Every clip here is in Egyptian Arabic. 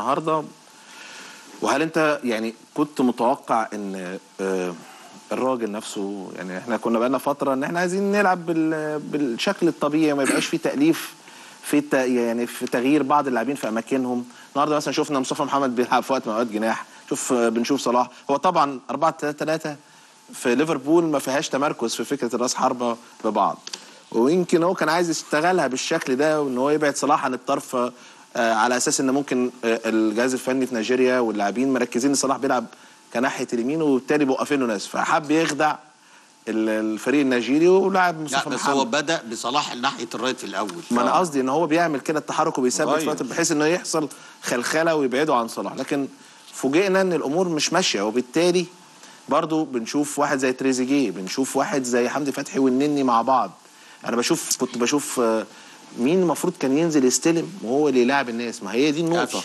النهارده وهل انت يعني كنت متوقع ان آه، الراجل نفسه يعني احنا كنا بقالنا فتره ان احنا عايزين نلعب بال- بالشكل الطبيعي ما يبقاش فيه تاليف في الت- يعني في تغيير بعض اللاعبين في اماكنهم النهارده مثلا شفنا مصطفى محمد بيلعب في وقت من الاوقات جناح شوف آه، بنشوف صلاح هو طبعا 4 3 3 في ليفربول ما فيهاش تمركز في فكره الراس حربه ببعض ويمكن هو كان عايز يشتغلها بالشكل ده وان هو يبعد صلاح عن الطرف آه، على اساس ان ممكن آه، الجهاز الفني في نيجيريا واللاعبين مركزين ان صلاح بيلعب كناحيه اليمين وبالتالي موقفين له ناس فحب يخدع ال- الفريق النيجيري ولاعب لا مصطفى بس محمد هو بدا بصلاح ناحيه الرايت في الاول ما انا قصدي ان هو بيعمل كده التحرك وبيثبت غير. في وقت بحيث انه يحصل خلخله ويبعدوا عن صلاح لكن فوجئنا ان الامور مش ماشيه وبالتالي برضو بنشوف واحد زي تريزيجيه بنشوف واحد زي حمدي فتحي والنني مع بعض انا بشوف كنت بشوف آه، مين المفروض كان ينزل يستلم وهو اللي يلاعب الناس ما هي دي النقطه قفش.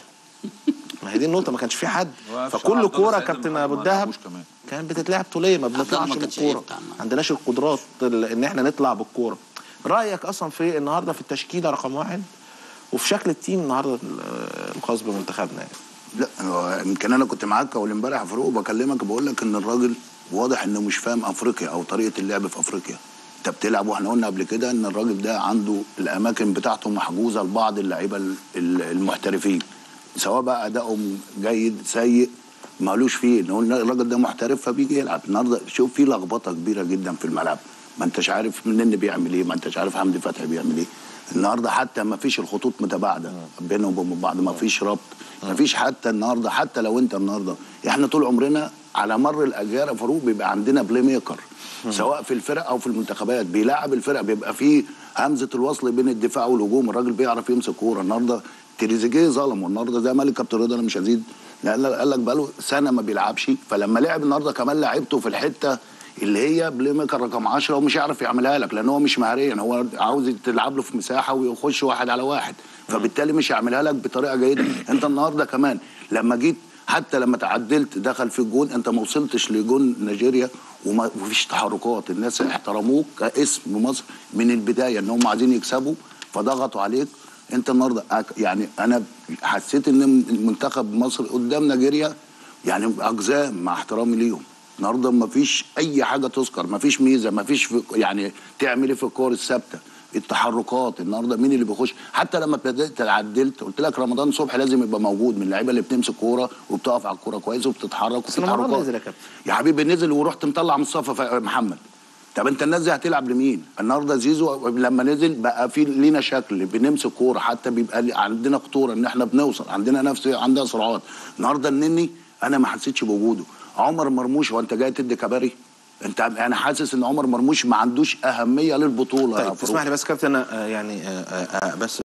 ما هي دي النقطه ما كانش في حد وقفش فكل عبد الله كوره سعيد كابتن ما ابو ما الدهب لعبوش كمان. كانت بتتلعب طوليه ما الله بنطلعش ما كانش بالكوره يفتح ما عندناش القدرات ال- ان احنا نطلع بالكوره رايك اصلا في النهارده في التشكيله رقم واحد وفي شكل التيم النهارده ال- الخاص بمنتخبنا يعني لا هو يمكن انا كنت معاك اول امبارح يا فاروق بكلمك بقول لك ان الراجل واضح انه مش فاهم افريقيا او طريقه اللعب في افريقيا انت بتلعب واحنا قلنا قبل كده ان الراجل ده عنده الاماكن بتاعته محجوزه لبعض اللعيبه ال- ال- المحترفين سواء بقى ادائهم جيد سيء مالوش فيه ان هو الراجل ده محترف فبيجي يلعب النهارده شوف في لخبطه كبيره جدا في الملعب ما انتش عارف منين بيعمل ايه ما انتش عارف حمدي فتحي بيعمل ايه النهارده حتى ما فيش الخطوط متباعده بينهم وبين بعض ما فيش ربط ما فيش حتى النهارده حتى لو انت النهارده احنا طول عمرنا على مر الاجيال يا فاروق بيبقى عندنا بلاي ميكر سواء في الفرق او في المنتخبات بيلاعب الفرق بيبقى فيه همزه الوصل بين الدفاع والهجوم الراجل بيعرف يمسك كوره النهارده تريزيجيه ظلمه النهارده زي ما قال كابتن رضا انا مش هزيد لان قال لك بقاله سنه ما بيلعبش فلما لعب النهارده كمان لعبته في الحته اللي هي بلاي ميكر رقم 10 ومش هيعرف يعملها لك لان هو مش مهاريا هو عاوز تلعب له في مساحه ويخش واحد على واحد فبالتالي مش هيعملها لك بطريقه جيده انت النهارده كمان لما جيت حتى لما تعدلت دخل في الجون انت ما وصلتش لجون نيجيريا وما ومفيش تحركات الناس احترموك كاسم مصر من البدايه ان هم عايزين يكسبوا فضغطوا عليك انت النهارده أك- يعني انا حسيت ان منتخب مصر قدام نيجيريا يعني اجزاء مع احترامي ليهم النهارده ما فيش اي حاجه تذكر ما فيش ميزه ما فيش في يعني تعمل ايه في الكور الثابته التحركات النهارده مين اللي بيخش حتى لما ابتديت عدلت قلت لك رمضان صبحي لازم يبقى موجود من اللعيبه اللي بتمسك كوره وبتقف على الكوره كويس وبتتحرك بس رمضان وبتتحركات نزل يا كابتن. يا حبيبي نزل ورحت مطلع مصطفى ف- محمد طب انت الناس دي هتلعب لمين؟ النهارده زيزو لما نزل بقى في لينا شكل بنمسك كوره حتى بيبقى لي- عندنا خطوره ان احنا بنوصل عندنا نفس عندنا سرعات النهارده النني انا ما حسيتش بوجوده عمر مرموش هو انت جاي تدي كباري؟ انت انا حاسس ان عمر مرموش ما عندوش اهميه للبطوله يا طيب فاروق. تسمح لي بس كابتن أنا، آه، يعني آه، آه، آه، بس